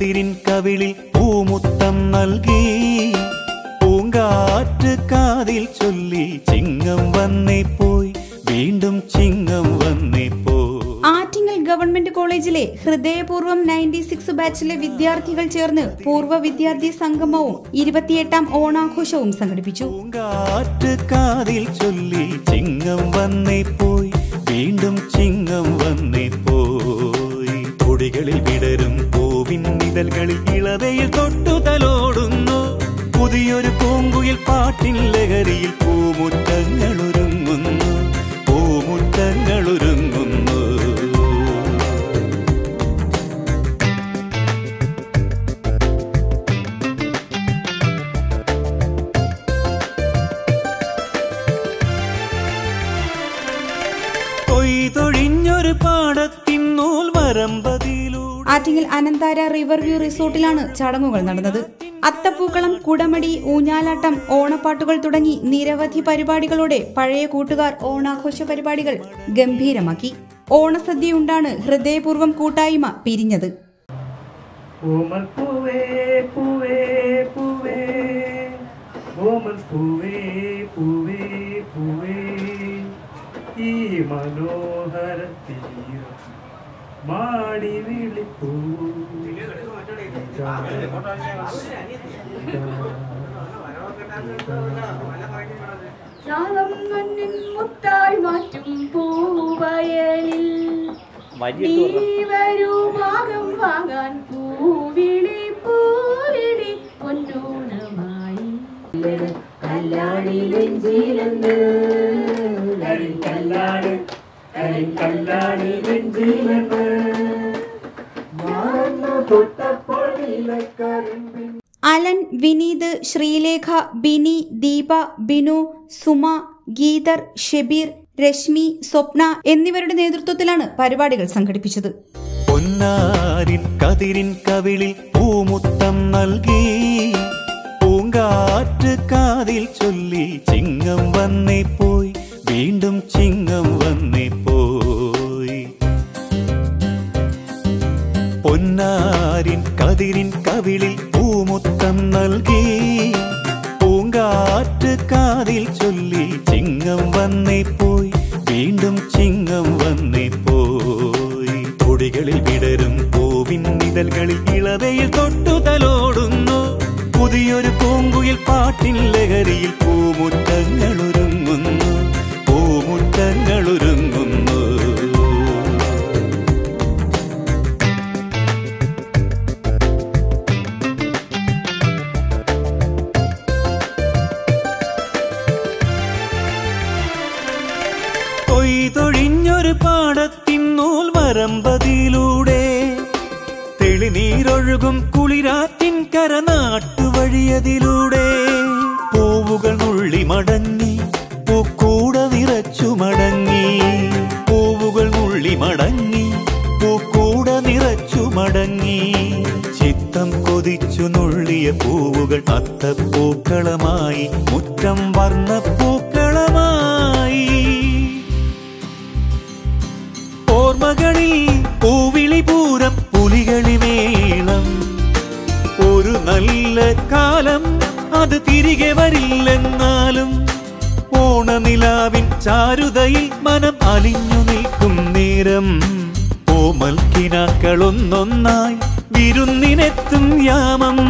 കതിരിൻ കവിളിൽ പൂമുത്തം നൽകി പൂങ്കാറ്റ് കാതിൽ ചൊല്ലി ചിങ്ങം വന്നേ പോയി വീണ്ടും ചിങ്ങം വന്നേ പോയി ആറ്റിങ്ങൽ ഗവൺമെന്റ് കോളേജിലെ ഹൃദയപൂർവ്വം നയൻറ്റി സിക്സ് ബാച്ചിലെ വിദ്യാർത്ഥികൾ ചേർന്ന് പൂർവ്വ വിദ്യാർത്ഥി സംഗമവും ഇരുപത്തിയെട്ടാം ഓണാഘോഷവും സംഘടിപ്പിച്ചു പൂങ്കാറ്റ് കാതിൽ ചൊല്ലി ചിങ്ങം വന്നേ പോയി വീണ്ടും ചിങ്ങം വന്നേ പോയി കൊടികളിൽ വിടരും പൂവിൻ നിഴൽകളിൽ ഇളതയിൽ തൊട്ടു തലോടുന്നു പുതിയൊരു പൂങ്കുയിൽ പാട്ടിൻ ലഹരിയിൽ പൂമുറ്റങ്ങൾ ഒരുങ്ങുന്നു പൂമുറ്റങ്ങൾ ഒരുങ്ങുന്നു കൊയ്തൊഴിഞ്ഞൊരു പാടത്തിൻ നൂൽ വരമ്പതിലൂടെ ആറ്റിങ്ങൽ അനന്താര റിവർ വ്യൂ റിസോർട്ടിലാണ് ചടങ്ങുകൾ നടന്നത് അത്തപ്പൂക്കളം കുടമടി ഊഞ്ഞാലാട്ടം ഓണപ്പാട്ടുകൾ തുടങ്ങി നിരവധി പരിപാടികളോടെ പഴയ കൂട്ടുകാർ ഓണാഘോഷ പരിപാടികൾ ഗംഭീരമാക്കി ഓണസദ്യയുണ്ടാണ് ഹൃദയപൂർവ്വം കൂട്ടായ്മ പിരിഞ്ഞത് ഓമൽ പൂവേ പൂവേ പൂവേ ഓമൽ പൂവേ പൂവേ പൂവേ ഈ മനോഹര തീരം മാടി വിളിപ്പൂ രാഗം മണ്ണിൻ മുത്തായി മാറ്റും പൂവയലിൽ നീ വരൂ ഭാഗം വാങ്ങാൻ പൂവിളി പൂവിളി പൊന്നൂണമായി കല്ലാണി നെഞ്ചിലെന്ന് കരിങ്കല്ലാണ് കരിങ്കല്ലാണ് നെഞ്ചിലെന്ന് മാറുന്നു തൊട്ടപ്പോൾ നീലക്കരിമ്പിൻ അലൻ വിനീത് ശ്രീലേഖ ബിനി ദീപ ബിനു സുമ ഗീതർ ഷെബീർ രശ്മി സ്വപ്ന എന്നിവരുടെ നേതൃത്വത്തിലാണ് പരിപാടികൾ സംഘടിപ്പിച്ചത് പൊന്നാരിൻ കതിരിൻ കവിളിൽ പൂമുത്തം നൽകി പൂങ്കാറ്റ് കാതിൽ ചൊല്ലി ചിങ്ങം വന്നേ പോയി വീണ്ടും ചിങ്ങം വന്നേ പോയി പൊന്നാരിൻ കതിരിൻ കവിളിൽ പൂമുത്തം നൽകി പൂങ്കാറ്റ് കാതിൽ ചൊല്ലി ചിങ്ങം വന്നേ പോയി വീണ്ടും ചിങ്ങം വന്നേ പോയി കൊടികളിൽ വിടരും പൂവിൻ നിഴൽകളിൽ ഇളതയിൽ തൊട്ടു തലോടുന്നു പുതിയൊരു പൂങ്കുയിൽ പാട്ടിൻ ലഹരിയിൽ പൂമുറ്റങ്ങൾ ഒരുങ്ങുന്നു പൂമുറ്റങ്ങൾ ഒരുങ്ങുന്നു കൊയ്തൊഴിഞ്ഞൊരു പാടത്തിൻ നൂൽ വരമ്പതിലൂടെ തെളിനീരൊഴുകും കുളിരാറ്റിൻ കര നാട്ടുവഴിയതിലൂടെ പൂവുകൾ നുള്ളി മടങ്ങി പൂക്കൂട നിറച്ചു മടങ്ങി പൂവുകൾ നുള്ളി മടങ്ങി പൂക്കൂട നിറച്ചു മടങ്ങി ചിത്തം കൊതിച്ചു നുള്ളിയ പൂവുകൾ അത്തപ്പൂക്കളമായി മുറ്റം വർണ്ണപ്പൂക്കളമായി ഓർമ്മകളിൽ പൂവിളി പൂരം പുലികളി മേളം ഒരു നല്ല കാലം അത് തിരികെ വരില്ലെന്നാലും ഓണനിലാവിൻ ചാരുതയിൽ മനം അലിഞ്ഞു നിൽക്കും നേരം ഓമൽക്കിനാക്കളൊന്നൊന്നായി വിരുന്നിനെത്തും യാമം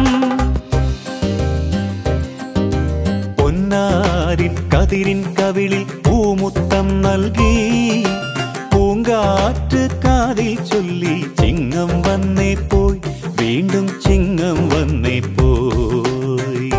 പൊന്നാരിൻ കതിരിൻ കവിളിൽ പൂമുത്തം നൽകി പൂങ്കാറ്റ് കാതിൽ ചൊല്ലി ചിങ്ങം വന്നേ പോയി വീണ്ടും ചിങ്ങം വന്നേ പോയി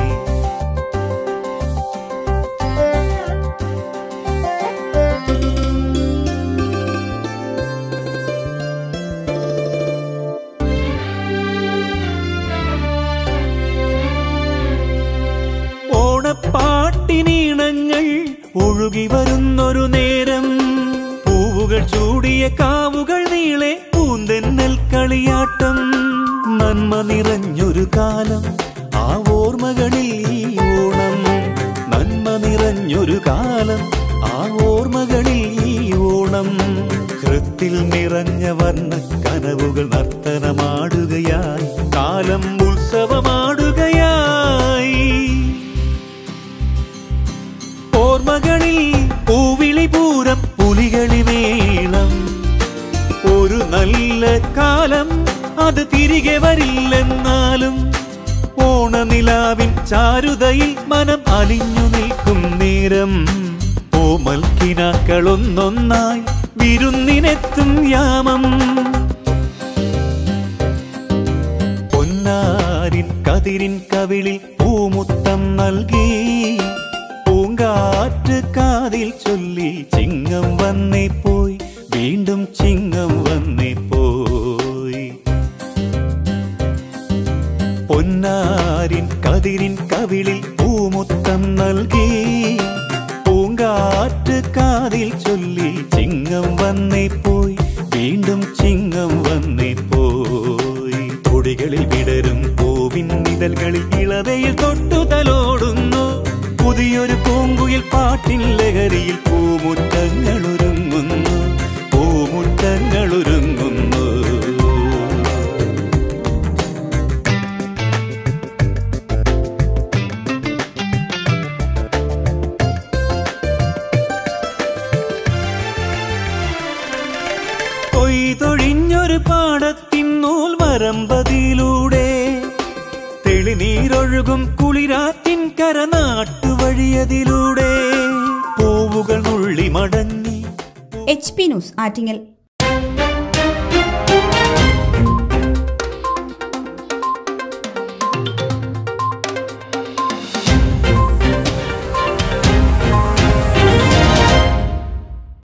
ഓണപ്പാട്ടിനീണങ്ങൾ ഒഴുകി വരുന്നൊരു നേരം പൂവുകൾ ചൂടിയ കാവുകൾ നീളെ പൂന്തെന്നൽ കളിയാട്ടം നന്മ നിറഞ്ഞൊരു കാലം ആ ഓർമ്മകളിൽ ഈ ഓണം നന്മ നിറഞ്ഞൊരു കാലം ആ ഓർമ്മകളിൽ ഈ ഓണം ഹൃത്തിൽ നിറഞ്ഞ വർണ്ണ കനവുകൾ നർത്തനമാടുകയായി കാല കാലം ഉത്സവമാടുകയായി ഓർമ്മകളിൽ പൂവിളി പൂരം പുലികളി മേളം ഒരു നല്ല കാലം അത് തിരികെ വരില്ലെന്നാലും ഓണനിലാവിൻ ചാരുതയിൽ മനം അലിഞ്ഞു നിൽക്കും നേരം ഓമൽക്കിനാക്കളൊന്നൊന്നായി വിരുന്നിനെത്തും യാമം പൊന്നാരിൻ കതിരിൻ കവിളിൽ പൂമുത്തം നൽകി പൂങ്കാറ്റ് കാതിൽ ചൊല്ലി ചിങ്ങം വന്നേ പോയി വീണ്ടും ചിങ്ങം വന്നേ പോയി പൊന്നാരിൻ കതിരിൻ കവിളിൽ പൂമുത്തം നൽകി പൂങ്കാറ്റ് കാതിൽ ചൊല്ലി ചിങ്ങം വന്നേ പോയി വീണ്ടും ചിങ്ങം വന്നേ പോയി തൊടികളിൽ വിടരും പൂവിൻ നിഴൽകളിൽ ഇളവയിൽ തൊട്ടുതലോടുന്നു പുതിയൊരു പൂങ്കുയിൽ പാട്ടിൻ ലഹരിയിൽ പൂമുറ്റങ്ങൾ ഒരുങ്ങുന്നു പൂമുറ്റങ്ങൾ ഒരുങ്ങുന്നു കൊയ്തൊഴിഞ്ഞൊരു പാടത്തിൻ നൂൽ വരമ്പതിലൂടെ തെളിനീരൊഴുകും കുളിരാറ്റിൻ കരനാട്ടുവഴിയതിലൂടെ പൂവുകൾ നുള്ളി മടങ്ങി എച്ച് പി ന്യൂസ് ആറ്റിങ്ങൽ